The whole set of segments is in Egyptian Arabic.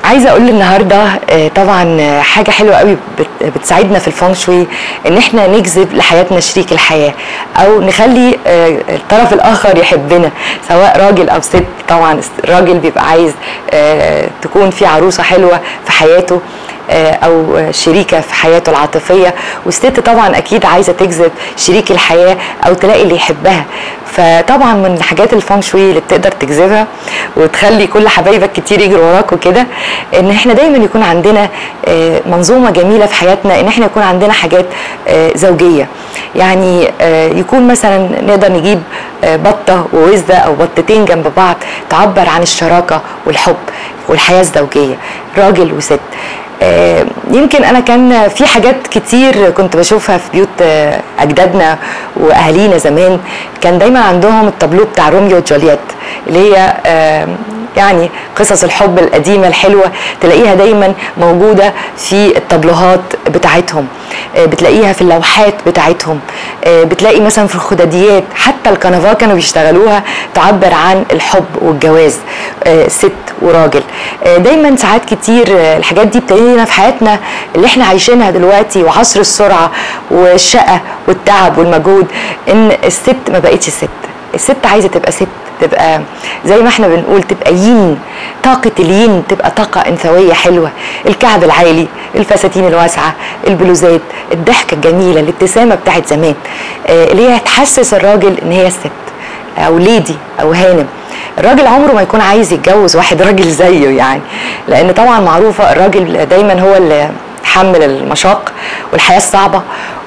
عايزه اقول النهارده آه، طبعا آه، حاجه حلوه قوي بت- بتساعدنا في الفونغ شوي ان احنا نجذب لحياتنا شريك الحياه او نخلي آه، الطرف الاخر يحبنا سواء راجل او ست طبعا الراجل بيبقى عايز آه، تكون في عروسه حلوه في حياته آه، او شريكه في حياته العاطفيه والست طبعا اكيد عايزه تجذب شريك الحياه او تلاقي اللي يحبها فطبعا من الحاجات الفونغ شوي اللي بتقدر تجذبها وتخلي كل حبايبك كتير يجروا وراك وكده ان احنا دايما يكون عندنا آه، منظومه جميله في حياتنا ان احنا يكون عندنا حاجات آه، زوجيه يعني آه، يكون مثلا نقدر نجيب آه، بطه ووزه او بطتين جنب بعض تعبر عن الشراكه والحب والحياه الزوجيه راجل وست آه، يمكن انا كان في حاجات كتير كنت بشوفها في بيوت آه، اجدادنا واهالينا زمان كان دايما عندهم التابلو بتاع روميو وجولييت اللي هي آه، يعني قصص الحب القديمة الحلوة تلاقيها دايما موجودة في الطبلوهات بتاعتهم آه، بتلاقيها في اللوحات بتاعتهم آه، بتلاقي مثلا في الخداديات حتى الكنفاه كانوا بيشتغلوها تعبر عن الحب والجواز آه، ست وراجل آه، دايما ساعات كتير آه، الحاجات دي بتلاقينا في حياتنا اللي احنا عايشينها دلوقتي وعصر السرعة والشقة والتعب والمجهود ان الست ما بقتش ست الست عايزة تبقى ست تبقى زي ما احنا بنقول تبقى ين طاقة الين تبقى طاقة انثوية حلوة الكعب العالي الفساتين الواسعة البلوزات الضحكة الجميلة الابتسامة بتاعت زمان آه، اللي هي تحسس الراجل ان هي الست او ليدي او هانم الراجل عمره ما يكون عايز يتجوز واحد راجل زيه يعني لان طبعا معروفة الراجل دايما هو اللي بيتحمل المشاق والحياة الصعبة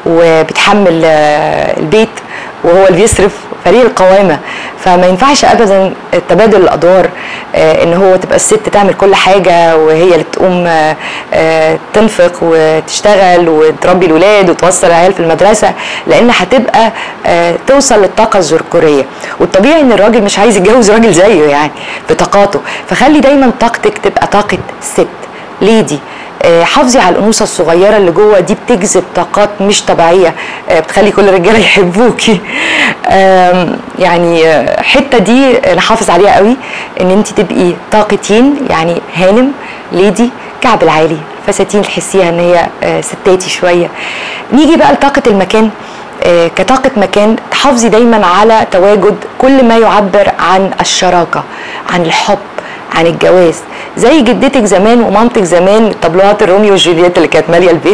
وبتحمل آه، البيت وهو اللي بيصرف فريق القوامة فما ينفعش ابدا تبادل الادوار آه، ان هو تبقى الست تعمل كل حاجة وهي اللي تقوم آه، آه، تنفق وتشتغل وتربي الولاد وتوصل العيال في المدرسة لان هتبقى آه، توصل للطاقة الذكورية والطبيعي ان الراجل مش عايز يتجوز راجل زيه يعني بطاقاته فخلي دايما طاقتك تبقى طاقة ست ليدي آه، حافظي على الانوثه الصغيره اللي جوه دي بتجذب طاقات مش طبيعيه آه، بتخلي كل الرجاله يحبوكي آم، يعني آه، الحته دي نحافظ عليها قوي ان انت تبقي طاقتين يعني هانم ليدي كعب العالي فساتين تحسيها ان هي آه، ستاتي شويه نيجي بقى لطاقه المكان آه، كطاقة مكان تحافظي دايما على تواجد كل ما يعبر عن الشراكة عن الحب عن الجواز زي جدتك زمان ومامتك زمان طبلوهات الروميو وجولييت اللي كانت ماليه البيت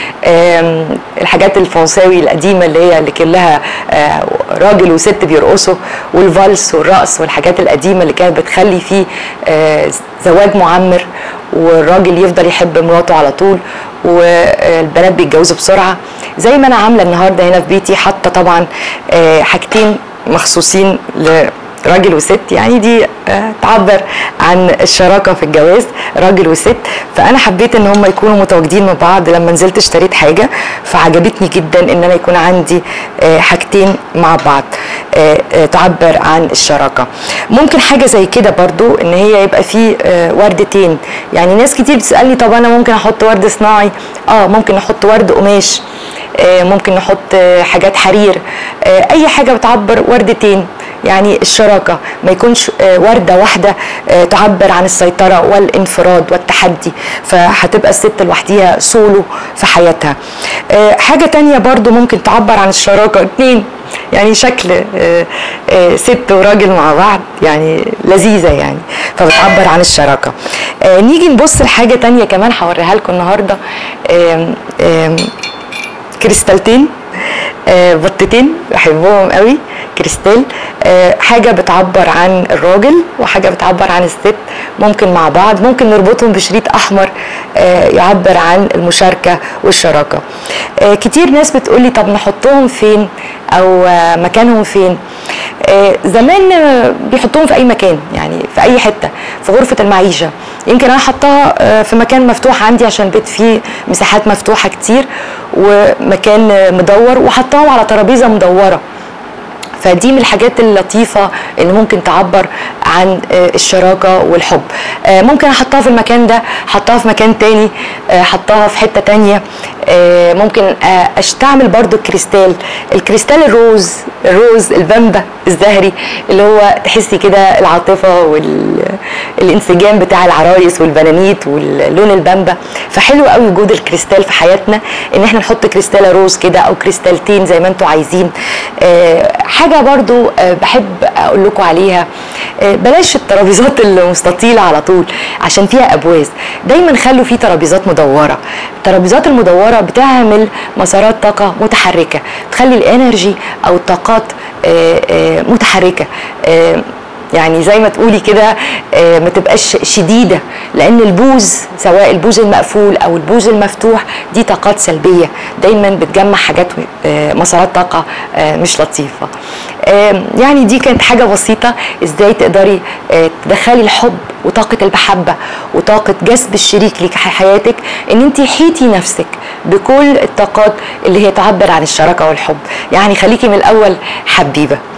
آم، الحاجات الفرنساوي القديمه اللي هي اللي كلها آه، راجل وست بيرقصوا والفالس والرقص والحاجات القديمه اللي كانت بتخلي فيه آه، زواج معمر والراجل يفضل يحب مراته على طول والبنات بيتجوزوا بسرعه زي ما انا عامله النهارده هنا في بيتي حاطه طبعا آه، حاجتين مخصوصين ل راجل وست يعني دي آه، تعبر عن الشراكه في الجواز راجل وست فانا حبيت ان هم يكونوا متواجدين مع بعض لما نزلت اشتريت حاجه فعجبتني جدا ان انا يكون عندي آه، حاجتين مع بعض آه، آه، تعبر عن الشراكه ممكن حاجه زي كده برضو ان هي يبقى في آه، وردتين يعني ناس كتير بتسالني طب انا ممكن احط ورد صناعي اه ممكن نحط ورد قماش آه، ممكن نحط آه، حاجات حرير آه، اي حاجه بتعبر وردتين يعني الشراكه ما يكونش آه، ورده واحده آه، تعبر عن السيطره والانفراد والتحدي فهتبقى الست لوحديها سولو في حياتها آه، حاجه تانية برضو ممكن تعبر عن الشراكه اتنين يعني شكل آه، آه، ست وراجل مع بعض يعني لذيذه يعني فبتعبر عن الشراكه آه، نيجي نبص لحاجه تانية كمان هوريها لكم النهارده آم، آم، كريستالتين آه، بطتين بحبهم قوي كريستال آه، حاجه بتعبر عن الراجل وحاجه بتعبر عن الست ممكن مع بعض ممكن نربطهم بشريط احمر آه، يعبر عن المشاركه والشراكه آه، كتير ناس بتقولي طب نحطهم فين او آه، مكانهم فين آه، زمان آه، بيحطوهم في اي مكان يعني في اي حته في غرفه المعيشه يمكن انا حطاها آه، في مكان مفتوح عندي عشان البيت فيه مساحات مفتوحه كتير ومكان آه، مدور وحطاهم على ترابيزه مدوره فدي من الحاجات اللطيفه اللي ممكن تعبر عن آه، الشراكه والحب آه، ممكن احطها في المكان ده احطها في مكان تاني آه، احطها في حته تانيه آه، ممكن آه، استعمل برضو الكريستال الكريستال الروز الروز البامبا الزهري اللي هو تحسي كده العاطفه والانسجام بتاع العرايس والبنانيت واللون البامبا فحلو قوي وجود الكريستال في حياتنا ان احنا نحط كريستاله روز كده او كريستالتين زي ما انتم عايزين آه، حاجه برضو آه، بحب اقول لكم عليها آه، بلاش الترابيزات المستطيله على طول عشان فيها ابواز دايما خلوا في ترابيزات مدوره الترابيزات المدوره بتعمل مسارات طاقه متحركه تخلي الانرجي او الطاقات آه، آه، متحركه آه، يعني زي ما تقولي كده آه، ما تبقاش شديده لان البوز سواء البوز المقفول او البوز المفتوح دي طاقات سلبيه دايما بتجمع حاجات آه، مسارات طاقه آه، مش لطيفه آه، يعني دي كانت حاجه بسيطه ازاي تقدري آه، تدخلي الحب وطاقه المحبه وطاقه جذب الشريك ليك في حياتك ان انت حيتي نفسك بكل الطاقات اللي هي تعبر عن الشراكه والحب يعني خليكي من الاول حبيبه